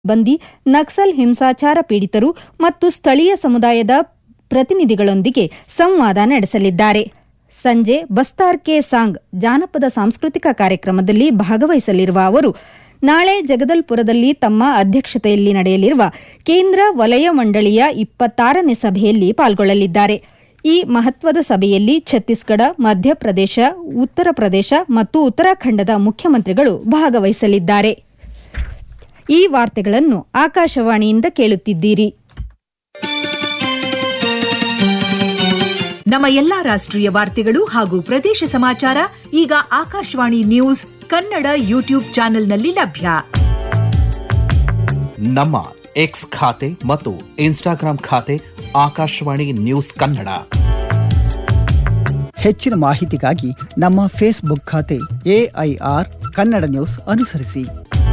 ಬಂದಿ ನಕ್ಸಲ್ ಹಿಂಸಾಚಾರ ಪೀಡಿತರು ಮತ್ತು ಸ್ಥಳೀಯ ಸಮುದಾಯದ ಪ್ರತಿನಿಧಿಗಳೊಂದಿಗೆ ಸಂವಾದ ನಡೆಸಲಿದ್ದಾರೆ ಸಂಜೆ ಬಸ್ತಾರ್ ಕೆ ಸಾಂಗ್ ಜಾನಪದ ಸಾಂಸ್ಕೃತಿಕ ಕಾರ್ಯಕ್ರಮದಲ್ಲಿ ಭಾಗವಹಿಸಲಿರುವ ಅವರು ನಾಳೆ ಜಗದಲ್ಪುರದಲ್ಲಿ ತಮ್ಮ ಅಧ್ಯಕ್ಷತೆಯಲ್ಲಿ ನಡೆಯಲಿರುವ ಕೇಂದ್ರ ವಲಯ ಮಂಡಳಿಯ ಇಪ್ಪತ್ತಾರನೇ ಸಭೆಯಲ್ಲಿ ಪಾಲ್ಗೊಳ್ಳಲಿದ್ದಾರೆ ಈ ಮಹತ್ವದ ಸಭೆಯಲ್ಲಿ ಛತ್ತೀಸ್ಗಢ ಮಧ್ಯಪ್ರದೇಶ ಉತ್ತರ ಪ್ರದೇಶ ಮತ್ತು ಉತ್ತರಾಖಂಡದ ಮುಖ್ಯಮಂತ್ರಿಗಳು ಭಾಗವಹಿಸಲಿದ್ದಾರೆ ಈ ವಾರ್ತೆಗಳನ್ನು ಆಕಾಶವಾಣಿಯಿಂದ ಕೇಳುತ್ತಿದ್ದೀರಿ ನಮ್ಮ ಎಲ್ಲಾ ರಾಷ್ಟ್ರೀಯ ವಾರ್ತೆಗಳು ಹಾಗೂ ಪ್ರದೇಶ ಸಮಾಚಾರ ಈಗ ಆಕಾಶವಾಣಿ ನ್ಯೂಸ್ ಕನ್ನಡ ಯೂಟ್ಯೂಬ್ ಚಾನೆಲ್ನಲ್ಲಿ ಲಭ್ಯ ನಮ್ಮ ಎಕ್ಸ್ ಖಾತೆ ಮತ್ತು ಇನ್ಸ್ಟಾಗ್ರಾಂ ಖಾತೆ ಆಕಾಶವಾಣಿ ನ್ಯೂಸ್ ಕನ್ನಡ ಹೆಚ್ಚಿನ ಮಾಹಿತಿಗಾಗಿ ನಮ್ಮ ಫೇಸ್ಬುಕ್ ಖಾತೆ ಎಐಆರ್ ಕನ್ನಡ ನ್ಯೂಸ್ ಅನುಸರಿಸಿ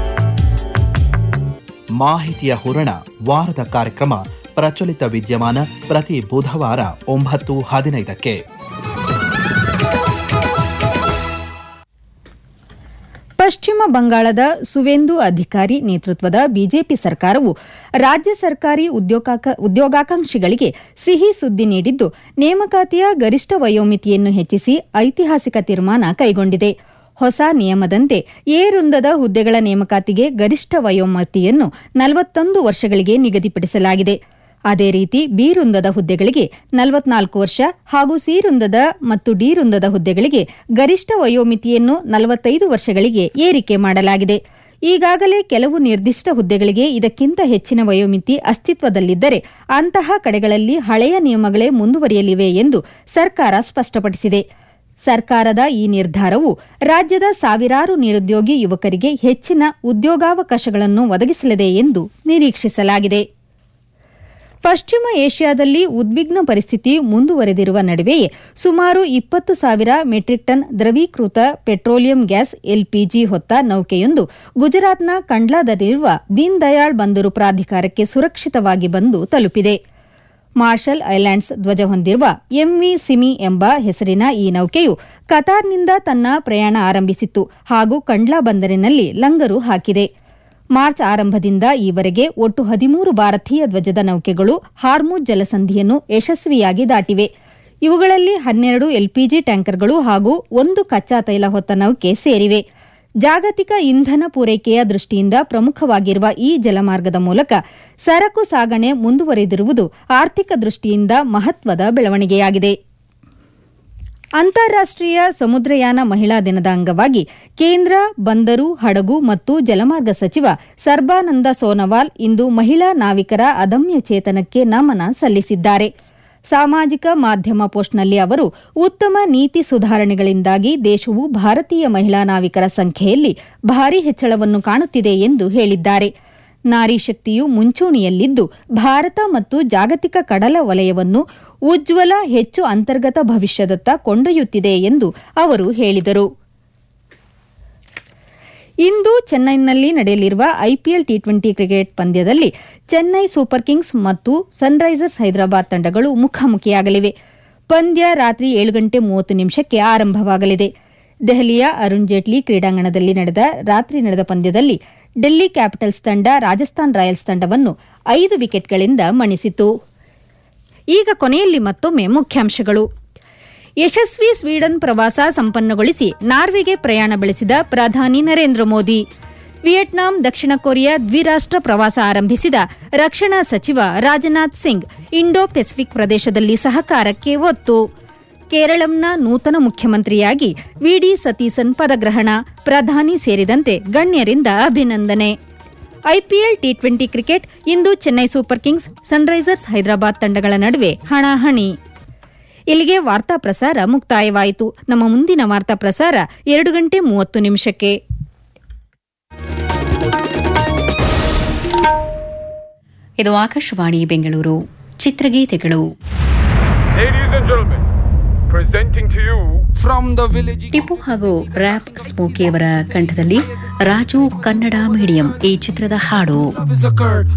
ಮಾಹಿತಿಯ ಹೂರಣ ವಾರದ ಕಾರ್ಯಕ್ರಮ ಪ್ರಚಲಿತ ವಿದ್ಯಮಾನ ಪ್ರತಿ ಬುಧವಾರ ಒಂಬತ್ತು ಹದಿನೈದಕ್ಕೆ ಪಶ್ಚಿಮ ಬಂಗಾಳದ ಸುವೇಂದು ಅಧಿಕಾರಿ ನೇತೃತ್ವದ ಬಿಜೆಪಿ ಸರ್ಕಾರವು ರಾಜ್ಯ ಸರ್ಕಾರಿ ಉದ್ಯೋಗಾಕ- ಉದ್ಯೋಗಾಕಾಂಕ್ಷಿಗಳಿಗೆ ಸಿಹಿ ಸುದ್ದಿ ನೀಡಿದ್ದು ನೇಮಕಾತಿಯ ಗರಿಷ್ಠ ವಯೋಮಿತಿಯನ್ನು ಹೆಚ್ಚಿಸಿ ಐತಿಹಾಸಿಕ ತೀರ್ಮಾನ ಕೈಗೊಂಡಿದೆ ಹೊಸ ನಿಯಮದಂತೆ ಎ ವೃಂದದ ಹುದ್ದೆಗಳ ನೇಮಕಾತಿಗೆ ಗರಿಷ್ಠ ವಯೋಮಿತಿಯನ್ನು ನಲವತ್ತೊಂದು ವರ್ಷಗಳಿಗೆ ನಿಗದಿಪಡಿಸಲಾಗಿದೆ ಅದೇ ರೀತಿ ಬಿ ವೃಂದದ ಹುದ್ದೆಗಳಿಗೆ ನಲವತ್ನಾಲ್ಕು ವರ್ಷ ಹಾಗೂ ಸಿ ವೃಂದದ ಮತ್ತು ಡಿ ವೃಂದದ ಹುದ್ದೆಗಳಿಗೆ ಗರಿಷ್ಠ ವಯೋಮಿತಿಯನ್ನು ನಲವತ್ತೈದು ವರ್ಷಗಳಿಗೆ ಏರಿಕೆ ಮಾಡಲಾಗಿದೆ ಈಗಾಗಲೇ ಕೆಲವು ನಿರ್ದಿಷ್ಟ ಹುದ್ದೆಗಳಿಗೆ ಇದಕ್ಕಿಂತ ಹೆಚ್ಚಿನ ವಯೋಮಿತಿ ಅಸ್ತಿತ್ವದಲ್ಲಿದ್ದರೆ ಅಂತಹ ಕಡೆಗಳಲ್ಲಿ ಹಳೆಯ ನಿಯಮಗಳೇ ಮುಂದುವರಿಯಲಿವೆ ಎಂದು ಸರ್ಕಾರ ಸ್ಪಷ್ಟಪಡಿಸಿದೆ ಸರ್ಕಾರದ ಈ ನಿರ್ಧಾರವು ರಾಜ್ಯದ ಸಾವಿರಾರು ನಿರುದ್ಯೋಗಿ ಯುವಕರಿಗೆ ಹೆಚ್ಚಿನ ಉದ್ಯೋಗಾವಕಾಶಗಳನ್ನು ಒದಗಿಸಲಿದೆ ಎಂದು ನಿರೀಕ್ಷಿಸಲಾಗಿದೆ ಪಶ್ಚಿಮ ಏಷ್ಯಾದಲ್ಲಿ ಉದ್ವಿಗ್ನ ಪರಿಸ್ಥಿತಿ ಮುಂದುವರೆದಿರುವ ನಡುವೆಯೇ ಸುಮಾರು ಇಪ್ಪತ್ತು ಸಾವಿರ ಮೆಟ್ರಿಕ್ ಟನ್ ದ್ರವೀಕೃತ ಪೆಟ್ರೋಲಿಯಂ ಗ್ಯಾಸ್ ಎಲ್ಪಿಜಿ ಹೊತ್ತ ನೌಕೆಯೊಂದು ಗುಜರಾತ್ನ ಕಂಡ್ಲಾದಲ್ಲಿರುವ ದೀನ್ ದಯಾಳ್ ಬಂದರು ಪ್ರಾಧಿಕಾರಕ್ಕೆ ಸುರಕ್ಷಿತವಾಗಿ ಬಂದು ತಲುಪಿದೆ ಮಾರ್ಷಲ್ ಐಲ್ಯಾಂಡ್ಸ್ ಧ್ವಜ ಹೊಂದಿರುವ ಎಂವಿ ಸಿಮಿ ಎಂಬ ಹೆಸರಿನ ಈ ನೌಕೆಯು ಕತಾರ್ನಿಂದ ತನ್ನ ಪ್ರಯಾಣ ಆರಂಭಿಸಿತ್ತು ಹಾಗೂ ಕಂಡ್ಲಾ ಬಂದರಿನಲ್ಲಿ ಲಂಗರು ಹಾಕಿದೆ ಮಾರ್ಚ್ ಆರಂಭದಿಂದ ಈವರೆಗೆ ಒಟ್ಟು ಹದಿಮೂರು ಭಾರತೀಯ ಧ್ವಜದ ನೌಕೆಗಳು ಹಾರ್ಮುಜ್ ಜಲಸಂಧಿಯನ್ನು ಯಶಸ್ವಿಯಾಗಿ ದಾಟಿವೆ ಇವುಗಳಲ್ಲಿ ಹನ್ನೆರಡು ಎಲ್ಪಿಜಿ ಟ್ಯಾಂಕರ್ಗಳು ಹಾಗೂ ಒಂದು ಕಚ್ಚಾ ತೈಲ ಹೊತ್ತ ನೌಕೆ ಸೇರಿವೆ ಜಾಗತಿಕ ಇಂಧನ ಪೂರೈಕೆಯ ದೃಷ್ಟಿಯಿಂದ ಪ್ರಮುಖವಾಗಿರುವ ಈ ಜಲಮಾರ್ಗದ ಮೂಲಕ ಸರಕು ಸಾಗಣೆ ಮುಂದುವರೆದಿರುವುದು ಆರ್ಥಿಕ ದೃಷ್ಟಿಯಿಂದ ಮಹತ್ವದ ಬೆಳವಣಿಗೆಯಾಗಿದೆ ಅಂತಾರಾಷ್ಟೀಯ ಸಮುದ್ರಯಾನ ಮಹಿಳಾ ದಿನದ ಅಂಗವಾಗಿ ಕೇಂದ್ರ ಬಂದರು ಹಡಗು ಮತ್ತು ಜಲಮಾರ್ಗ ಸಚಿವ ಸರ್ಬಾನಂದ ಸೋನೋವಾಲ್ ಇಂದು ಮಹಿಳಾ ನಾವಿಕರ ಅದಮ್ಯ ಚೇತನಕ್ಕೆ ನಮನ ಸಲ್ಲಿಸಿದ್ದಾರೆ ಸಾಮಾಜಿಕ ಮಾಧ್ಯಮ ಪೋಸ್ಟ್ನಲ್ಲಿ ಅವರು ಉತ್ತಮ ನೀತಿ ಸುಧಾರಣೆಗಳಿಂದಾಗಿ ದೇಶವು ಭಾರತೀಯ ಮಹಿಳಾ ನಾವಿಕರ ಸಂಖ್ಯೆಯಲ್ಲಿ ಭಾರೀ ಹೆಚ್ಚಳವನ್ನು ಕಾಣುತ್ತಿದೆ ಎಂದು ಹೇಳಿದ್ದಾರೆ ನಾರಿ ಶಕ್ತಿಯು ಮುಂಚೂಣಿಯಲ್ಲಿದ್ದು ಭಾರತ ಮತ್ತು ಜಾಗತಿಕ ಕಡಲ ವಲಯವನ್ನು ಉಜ್ವಲ ಹೆಚ್ಚು ಅಂತರ್ಗತ ಭವಿಷ್ಯದತ್ತ ಕೊಂಡೊಯ್ಯುತ್ತಿದೆ ಎಂದು ಅವರು ಹೇಳಿದರು ಇಂದು ಚೆನ್ನೈನಲ್ಲಿ ನಡೆಯಲಿರುವ ಐಪಿಎಲ್ ಟಿ ಟ್ವೆಂಟಿ ಕ್ರಿಕೆಟ್ ಪಂದ್ಯದಲ್ಲಿ ಚೆನ್ನೈ ಸೂಪರ್ ಕಿಂಗ್ಸ್ ಮತ್ತು ಸನ್ರೈಸರ್ಸ್ ಹೈದರಾಬಾದ್ ತಂಡಗಳು ಮುಖಾಮುಖಿಯಾಗಲಿವೆ ಪಂದ್ಯ ರಾತ್ರಿ ಏಳು ಗಂಟೆ ಮೂವತ್ತು ನಿಮಿಷಕ್ಕೆ ಆರಂಭವಾಗಲಿದೆ ದೆಹಲಿಯ ಅರುಣ್ ಜೇಟ್ಲಿ ಕ್ರೀಡಾಂಗಣದಲ್ಲಿ ನಡೆದ ರಾತ್ರಿ ನಡೆದ ಪಂದ್ಯದಲ್ಲಿ ಡೆಲ್ಲಿ ಕ್ಯಾಪಿಟಲ್ಸ್ ತಂಡ ರಾಜಸ್ಥಾನ್ ರಾಯಲ್ಸ್ ತಂಡವನ್ನು ಐದು ವಿಕೆಟ್ಗಳಿಂದ ಮಣಿಸಿತು ಈಗ ಕೊನೆಯಲ್ಲಿ ಮತ್ತೊಮ್ಮೆ ಮುಖ್ಯಾಂಶಗಳು ಯಶಸ್ವಿ ಸ್ವೀಡನ್ ಪ್ರವಾಸ ಸಂಪನ್ನಗೊಳಿಸಿ ನಾರ್ವೆಗೆ ಪ್ರಯಾಣ ಬೆಳೆಸಿದ ಪ್ರಧಾನಿ ನರೇಂದ್ರ ಮೋದಿ ವಿಯೆಟ್ನಾಂ ದಕ್ಷಿಣ ಕೊರಿಯಾ ದ್ವಿರಾಷ್ಟ್ರ ಪ್ರವಾಸ ಆರಂಭಿಸಿದ ರಕ್ಷಣಾ ಸಚಿವ ರಾಜನಾಥ್ ಸಿಂಗ್ ಇಂಡೋ ಪೆಸಿಫಿಕ್ ಪ್ರದೇಶದಲ್ಲಿ ಸಹಕಾರಕ್ಕೆ ಒತ್ತು ಕೇರಳಂನ ನೂತನ ಮುಖ್ಯಮಂತ್ರಿಯಾಗಿ ವಿಡಿ ಸತೀಸನ್ ಪದಗ್ರಹಣ ಪ್ರಧಾನಿ ಸೇರಿದಂತೆ ಗಣ್ಯರಿಂದ ಅಭಿನಂದನೆ ಐಪಿಎಲ್ ಟಿ ಟ್ವೆಂಟಿ ಕ್ರಿಕೆಟ್ ಇಂದು Chennai Super Kings Sunrisers Hyderabad ತಂಡಗಳ ನಡುವೆ ಹಣಾಹಣಿ ಇಲ್ಲಿಗೆ ವಾರ್ತಾ ಪ್ರಸಾರ ಮುಕ್ತಾಯವಾಯಿತು ನಮ್ಮ ಮುಂದಿನ ವಾರ್ತಾ ಪ್ರಸಾರ ಎರಡು ಗಂಟೆ ಮೂವತ್ತು ನಿಮಿಷಕ್ಕೆ ಇದು ಆಕಾಶವಾಣಿ ಬೆಂಗಳೂರು ಚಿತ್ರಗೀತೆಗಳು Ladies and gentlemen, presenting to you from the village Tippu ಹಾಗೂ ರ್ಯಾಪ್ ಸ್ಮೋಕಿಯವರ ಕಂಠದಲ್ಲಿ ರಾಜು ಕನ್ನಡ ಮೀಡಿಯಂ ಈ ಚಿತ್ರದ ಹಾಡು love is occurred